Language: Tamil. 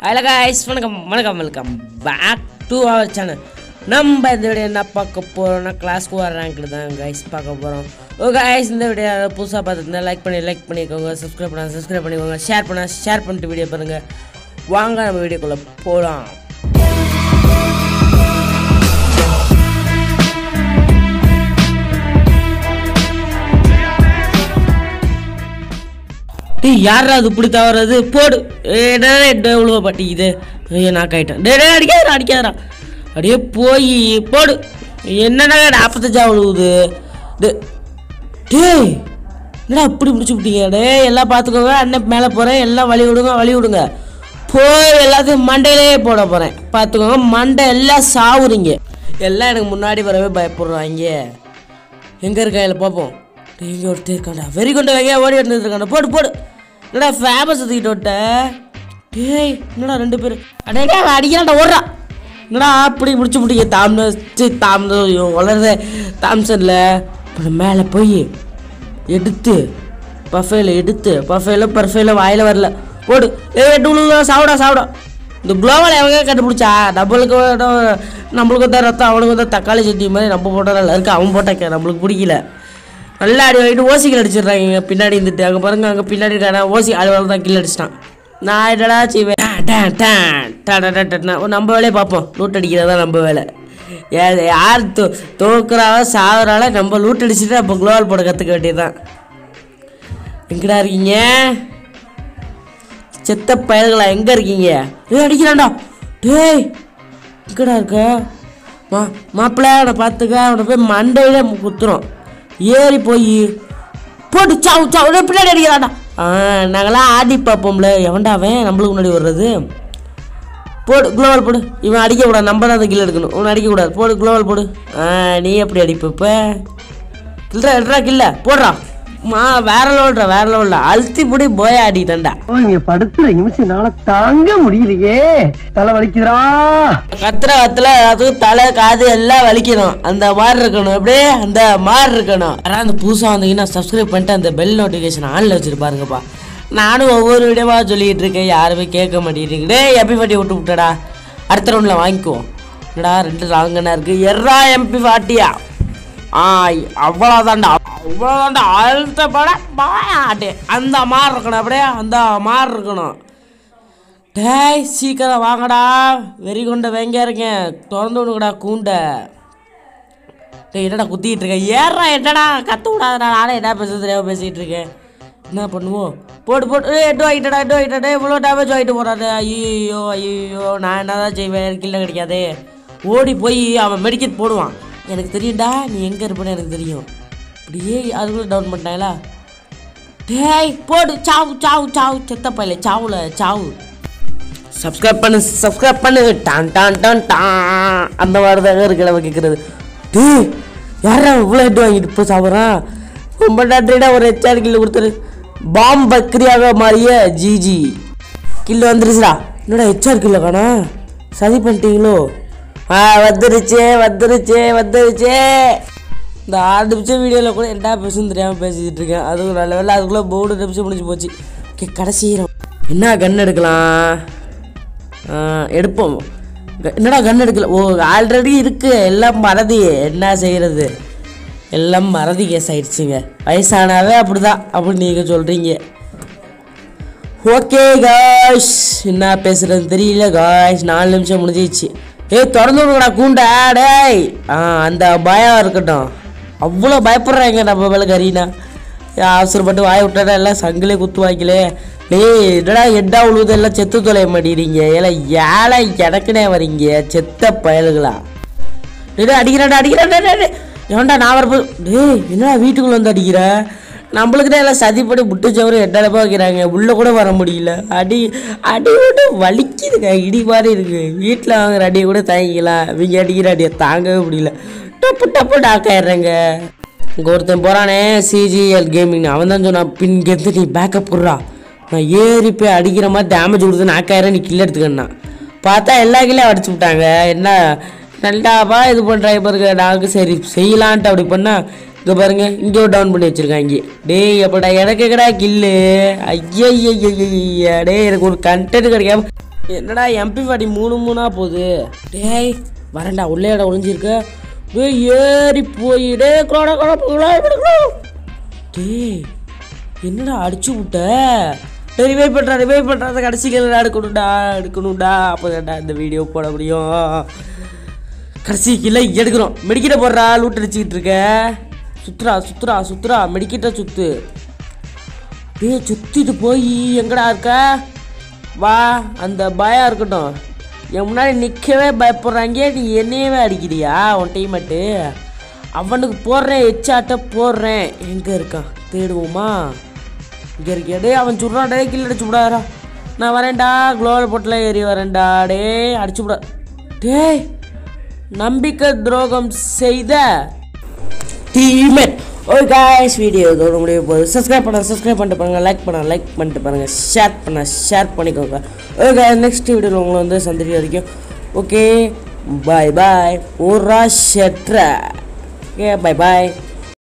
ஹலோ guys வணக்கம் வணக்கம் welcome back to our channel நம்ம இந்த வீடியோ என்ன பார்க்க போகிறோம்னா கிளாஸ்க்கு வர ரேங்க்டு தான் கைஸ் பார்க்க போகிறோம் ஓ guys இந்த வீடியோ புதுசாக பார்த்துருந்தா லைக் பண்ணி லைக் பண்ணிக்கோங்க சப்ஸ்கிரைப் பண்ண சப்ஸ்கிரைப் பண்ணிக்கோங்க ஷேர் பண்ண ஷேர் பண்ணிட்டு வீடியோ பாருங்கள் வாங்க நம்ம வீடியோக்குள்ளே போகலாம் டேய் யாரா அது இப்படி தவறது போடு என்ன உழுவ பட்டிக்குது ஐயோ நான் கைட்டேன் டே டே அடிக்காதடா அடிக்காதடா அப்படியே போய் போடு என்னடா நாற்பத்தஞ்சா விழுவுது டே- டேய் என்னடா இப்படி பிடிச்சி விட்டீங்க டே எல்லாம் பார்த்துக்கோங்க அண்ணன் மேலே போகிறேன் எல்லாம் வழி விடுங்க வழி விடுங்க போய் எல்லாத்தையும் மண்டையிலே போட போகிறேன் பார்த்துக்கோங்க மண்டை எல்லாம் சாவுறீங்க எல்லாம் எனக்கு முன்னாடி வரவே பயப்படுறாங்க எங்கே இருக்கா இல்லை பார்ப்போம் டெய்லி ஒருத்தர் இருக்காண்டா வெறி கொண்டு வைங்க ஓடி வந்துருக்காண்டா போடு போடு என்னடா ஃபேமஸ் தூக்கிட்டு விட்ட டேய் என்னடா ரெண்டு பேர் அடே அடிக்கிறான்டா ஓடுறா என்னடா அப்படி முடிச்சு முடிங்க தாம்னஸ் தாம்னஸ் வளருது தாம்சனில் அப்புறம் மேலே போய் எடுத்து பஃபேல எடுத்து பஃபேல பர்ஃபேல வாயில் வரல போடு ஏ டூலு சாப்பிடா சாப்பிடா இந்த குளோவல் எவங்க கண்டுபிடிச்சா நம்மளுக்கு வேணும், நம்மளுக்கு தான் ரத்தம் அவனுக்கு தான் தக்காளி சட்னி மாதிரி நம்ம போட்டால் நல்லா இருக்கு அவன் போட்டாக்க நம்மளுக்கு பிடிக்கல நல்லா அடி வாங்கிட்டு ஓசிகள் அடிச்சிடுறாங்க பின்னாடி இருந்துட்டு அங்கே பாருங்க அங்கே பின்னாடி இருக்கானா ஓசி அலுவலகம் தான் கில் அடிச்சிட்டான் நான் என்னடா செய்வேன் டேன், டேன், டேன், டேன், டேன், டேன். ஓ, நம்ம வேலையை பார்ப்போம் லூட் அடிக்கிறதா நம்ம வேலை யார் யார் தோ தோக்குறாவோ சாகுறாளோ நம்ம லூட் அடிச்சுட்டு அப்போ குளோவல் போட கற்றுக்க வேண்டியதுதான் எங்கடா இருக்கீங்க செத்த பயல்களா எங்க இருக்கீங்க ஏய் அடிக்கிறான்டா டேய் எங்கடா இருக்க மா மாப்பிள்ள அவனை பார்த்துக்க அவனை போய் மண்டையில குத்துறோம் ஏறி போய் போட்டு சாவு சாவு டேய், பின்னாடி அடிக்கிறான்டா ஆ நாங்களாம் ஆடி பார்ப்போம்ல எவன்டா அவன் நம்மளுக்கு முன்னாடி வர்றது போடு குளோவல் போடு இவன் அடிக்கக்கூடாது நம்ம தான் அந்த கில் எடுக்கணும் இவன் அடிக்கக்கூடாது போடு குளோவல் போடு ஆ நீ எப்படி அடிப்ப இப்போ கில்றா எடுறா கில்ல போடுறா மா வேற லெவல்டா வேற லெவல்ல அழுத்தி பிடி போய் ஆடிட்டேன்டா ஓ, இங்க படுத்துற நிமிஷம்னால தாங்க முடியலையே தலை வலிக்குதுடா கத்துற கத்துல அதுவும் தலை காது எல்லாம் வலிக்கணும் அந்த மாதிரி இருக்கணும் அப்படியே அந்த மாதிரி இருக்கணும் யாராவது அந்த புதுசாக வந்தீங்கன்னா சப்ஸ்கிரைப் பண்ணிட்டு அந்த பெல் நோட்டிஃபிகேஷன் ஆன்ல வச்சிருப்பாருங்கப்பா நானும் ஒவ்வொரு வீடியோவா சொல்லிட்டு இருக்கேன் யாருமே கேட்க மாட்டேங்கிறீங்க டேய் எம்பி ஃபார்ட்டி விட்டு விட்டடா அடுத்த ரவுண்டில் வாங்கிக்குவோம் என்னடா ரெண்டு ராங்கனா இருக்கு எர்ரா எம்பி ஃபார்ட்டியா ஆ அவ்வளோதான்டா அவ்வளோதான்டா அழுத்த பட பாயாட்டே அந்த மாதிரி இருக்கணும் அப்படியே அந்த மாதிரி இருக்கணும் டேய் சீக்கிரம் வாங்கடா வெறி கொண்ட வெங்க இருக்கேன் திறந்து விடுங்கடா கூண்டை டேய் என்னடா குத்திட்டு இருக்க ஏறா என்னடா கத்த விடாதடா நானே என்ன பேச தெரியாம பேசிட்டு இருக்கேன் என்ன பண்ணுவோம் போட்டு போட்டு ஏ எட்டு வாங்கிட்டடா எட்டு வாங்கிட்டா இவ்வளோ டேமேஜ் வாங்கிட்டு போறாரு ஐயோ ஐயோ நான் என்னதான் செய்வேன் கில்ல கிடைக்காதே ஓடி போய் அவன் மெடிக்கெட் போடுவான் எனக்கு தெரியும்டா நீ எங்கே இருப்பேன்னு எனக்கு தெரியும் அப்படியே அதுக்குள்ளே டவுன் பண்ணிட்டாங்களா டேய் போடு சாவு சாவு சாவு செத்த பையல சாவுல சாவு சப்ஸ்கிரைப் பண்ணு சப்ஸ்கிரைப் பண்ணு டான் டான் டான் டான் அந்த மாதிரி தாங்க இருக்கு நம்ம கேட்குறது டேய் யாரா இவ்வளோ ஹெட் வாங்கிட்டு இப்போ சாப்பிட்றான் ரொம்ப நன்றிடா ஒரு ஹெச்ஆர் கில்லு கொடுத்துரு பாம் பக்ரியாக மாறிய ஜிஜி கில்லு வந்துருச்சுடா என்னடா ஹெச்ஆர் கில்ல காணா சதி பண்ணிட்டீங்களோ ஆ வந்துருச்சே வந்துருச்சே வந்துருச்சே இந்த ஆறு நிமிஷம் வீடியோவில் கூட என்ன பேசுன்னு தெரியாமல் பேசிக்கிட்டு இருக்கேன் அதுவும் நல்ல வேலை அதுக்குள்ளே மூணு நிமிஷம் முடிஞ்சு போச்சு ஓகே கடைசி round. என்ன கன் எடுக்கலாம் ஆ, எடுப்போம் க- என்னடா கன் எடுக்கல ஓ ஆல்ரெடி இருக்கு எல்லாம் மறதி என்ன செய்யறது எல்லாம் மறதி கேஸ் ஆயிடுச்சுங்க வயசானாவே அப்படிதான் அப்படி நீங்கள் சொல்கிறீங்க ஓகே காய்ஸ் என்ன பேசுறதுன்னு தெரியல காய்ஸ் நாலு நிமிஷம் முடிஞ்சிச்சு ஏய் திறந்து விடுங்கடா கூண்டா டேய் ஆ அந்த பயம் இருக்கட்டும் அவ்வளோ பயப்படுறாங்க நம்ம மேலே கரீனா அவசரப்பட்டு வாய் விட்டா எல்லாம் சங்கிலே குத்து வாய்க்கலே டேய் என்னடா எட்டா உழுவுது எல்லாம் செத்து தொலைய மாட்டேறீங்க ஏலாம் ஏழை எனக்குனே வரீங்க செத்த பயலுகளா டேய் அடிக்கிறாடா அடிக்கிறாடா டேய், டேய். ஏன்டா நான் வரப்போ டேய் என்னடா வீட்டுக்குள்ள வந்து அடிக்கிற நம்மளுக்கு தான் எல்லாம் சதிப்படி முட்டு சவறு எட்டாயிரப்பா வைக்கிறாங்க உள்ளே கூட வர முடியல அடி அடி விட்டு வலிக்குதுங்க இடி மாதிரி இருக்கு வீட்டில் வாங்குற அடியை கூட தாங்கிக்கலாம் இவங்க அடிக்கிற அடியை தாங்கவே முடியல டப்பு டப்பு டாக்காயிடுறேங்க இங்கே ஒருத்தன் போகிறானே சிஜிஎல் கேமிங் அவன் தான் சொன்னான் பின் கெத்து நீ பேக்கப் கொடுறா நான் ஏறி போய் அடிக்கிற மாதிரி டேமேஜ் கொடுத்து நாக்காயிரம் நீ கில் எடுத்துக்கண்ணா பார்த்தா எல்லா கில்லையும் அடிச்சு விட்டாங்க என்ன நல்லாவா இது பண்ணுறாங்க பாருங்க நாங்கள் சரி செய்யலான்ட்டு அப்படி பண்ணால் இங்கே பாருங்க இங்கே டவுன் பண்ணி வச்சுருக்காங்க டேய் எப்படா எனக்கு கடா கில்லு ஐயோ டேய் எனக்கு ஒரு கண்டென்ட் கிடைக்காம என்னடா எம்பி ஃபார்ட்டி மூணு மூணா போகுது டேய் வரேன்டா உள்ளே இடம் ஒளிஞ்சிருக்கு டேய் ஏறி போய் டே கோட கோட டேய் என்னடா அடிச்சு விட்ட டேய் ரிவைவ் பண்ணுறா ரிவைவ் பண்ணுறா அந்த கடைசிக்கு எடுக்கணும்டா எடுக்கணும்டா அப்போ இந்த வீடியோ போட முடியும் கடைசி கீழே எடுக்கிறோம் மெடிக்கிட்ட போடுறா லூட் அடிச்சுக்கிட்டு இருக்க சுத்துறா சுத்துறா சுத்துறா மெடிக்கிட்ட சுத்து டேய் சுத்திட்டு போய் எங்கடா இருக்க வா அந்த பயம் இருக்கட்டும் என் முன்னாடி நிற்கவே பயப்படுறாங்க நீ என்னையவே அடிக்கிறியா உன் டீமேட்டு அவனுக்கு போடுறேன் எச்சாட்ட போடுறேன் எங்கே இருக்கான் தேடுவோமா இங்கே இருக்கியா டேய் அவன் சுடுறான் டே கீழே அடிச்சு விடாரா நான் வரேன்டா குளோபல் போட்டில் ஏறி வரேன்டா டே அடிச்சு விட டேய் நம்பிக்கை துரோகம் செய்த டீமேட் ஒரு காய்ஸ் வீடியோ இதோட முடிய போகுது சப்ஸ்கிரைப் பண்ண சப்ஸ்கிரைப் பண்ணிட்டு பாருங்க லைக் பண்ண லைக் பண்ணிட்டு பாருங்க ஷேர் பண்ண ஷேர் பண்ணிக்கோங்க ஓகே நெக்ஸ்ட் வீடியோவில் உங்களை வந்து சந்திக்க வரைக்கும் ஓகே பாய் பாய் ஒரு ஷெட்ரா ஓகே பாய் பாய்